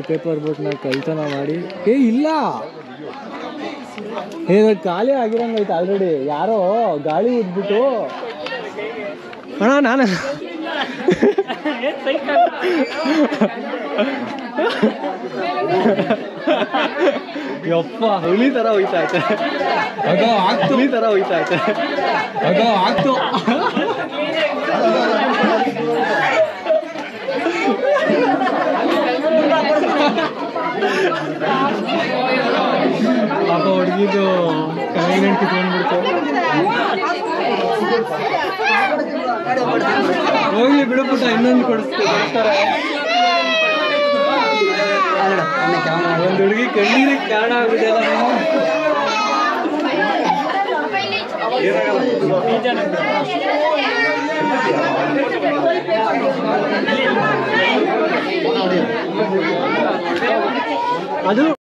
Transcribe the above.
paper ಬೋಟ್ನ ಕಳ್ತನ ಮಾಡಿ ಏ ಇಲ್ಲ ಏ ಇವಾಗ ಖಾಲಿ ಆಗಿರಂಗೈತೆ ಆಲ್ರೆಡಿ ಯಾರೋ ಗಾಳಿ ಉದ್ಬಿಟ್ಟು ಅಣ್ಣ ನಾನು ಯಪ್ಪ ಹುಲಿ ತರ ಹೋಯ್ತಾ ಐತೆ ಅದು ಆಗ್ತು ಹುಲಿ ತರ ಹೋಯ್ತಾ ಐತೆ ಅದು ಆಗ್ತು ಪಾಪ ಹುಡುಗಿದು ಕೈಗೆ ಕಿತ್ಕೊಂಡ್ಬಿಡ್ತು ಹೋಗ್ಲಿ ಬಿಡುಪುಟ ಇನ್ನೊಂದು ಕೊಡಿಸ್ತಾರೆ ಒಂದು ಹುಡುಗಿ ಕಣ್ಣೀರಿಗೆ ಕಾರಣ ಆಗ್ಬಿಟ್ಟಲ್ಲ ಅದು